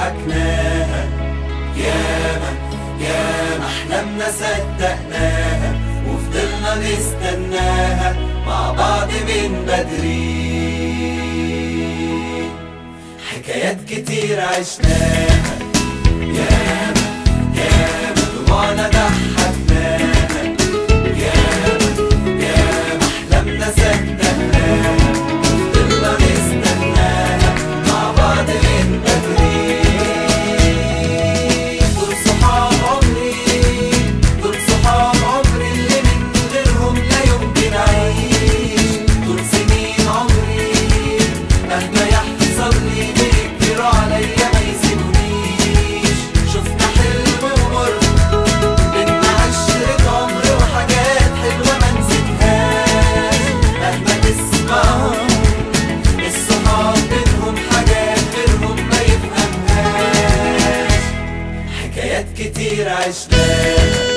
ضحكناها ياما ياما أحلامنا صدقناها وفضلنا نستناها مع بعض من بدري حكايات كتير عشناها ياما ياما دموعنا ضحكناها ياما ياما أحلامنا صدقناها وفضلنا نستناها مع بعض من بدري دول صحاب عمري دول صحاب عمري اللي من غيرهم لا يمكن أعيش دول سنين عمري مهما يحصل لي بيكبروا عليا ما يسيبونيش شفنا حلم ومر بينا عشرة عمر وحاجات حلوة ما نسيتهاش مهما تسمعهم الصحاب بينهم حاجات غيرهم ما يفهمهاش حكايات كتير عشناها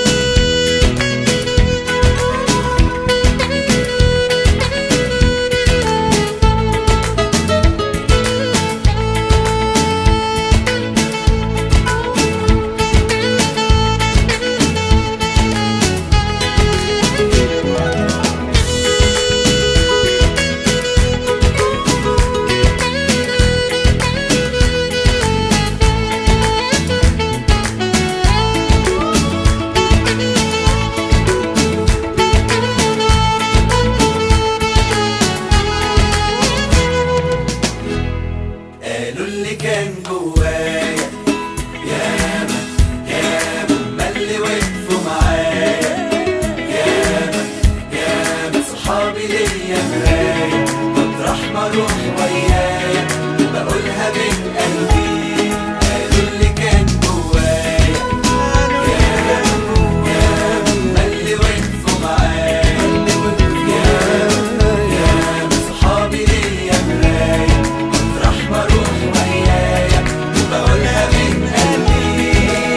قالوا اللي كان جوايا ياما ياما هما اللي وقفوا معايا ياما ياما صحابي ليا مرايا مطرح ما اروح ويايا بقولها من قلبي قالوا اللي كان جوايا ياما ياما هما اللي وقفوا معايا ياما ياما صحابي ليا مرايا مطرح ما اروح ويايا بقولها من قلبي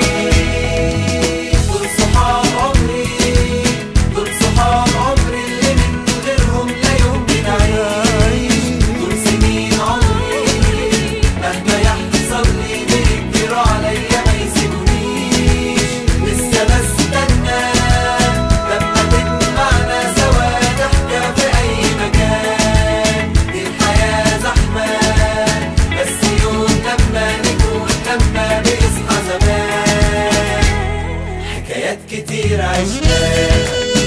دول صحاب عمري دول صحاب عمري اللي من غيرهم لا يمكن اعيش دول سنين عمري مهما يحصل لي بيكبروا عليا ما يسيبونيش لسه بستنى لما تجمعنا سوا ضحكة في أي مكان دي الحياة زحمة بس يوم لما نكون لما بيصحى زمان حكايات كتير عشناها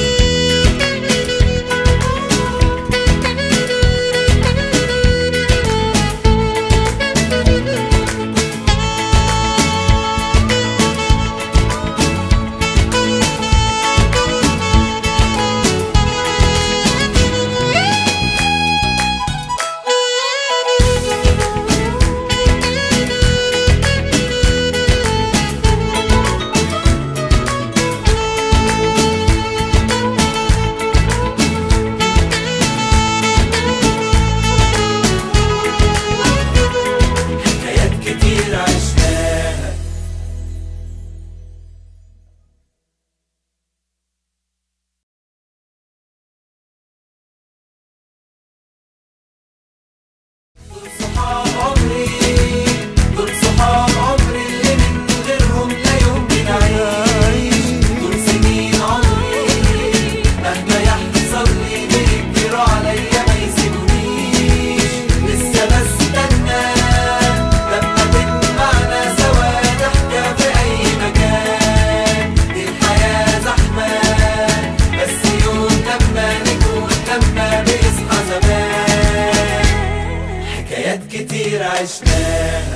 حكايات كتير عشناها دول صحاب عمري دول صحاب عمري اللي من غيرهم لا يمكن أعيش دول سنين عمري مهما يحصل لي بيكبروا عليا ما يسيبونيش لسه بستنى لما تجمعنا سوا ضحكة في أي مكان دي الحياة زحمة بس يوم لما نكون لما بيصحى زمان حكايات كتير عشناها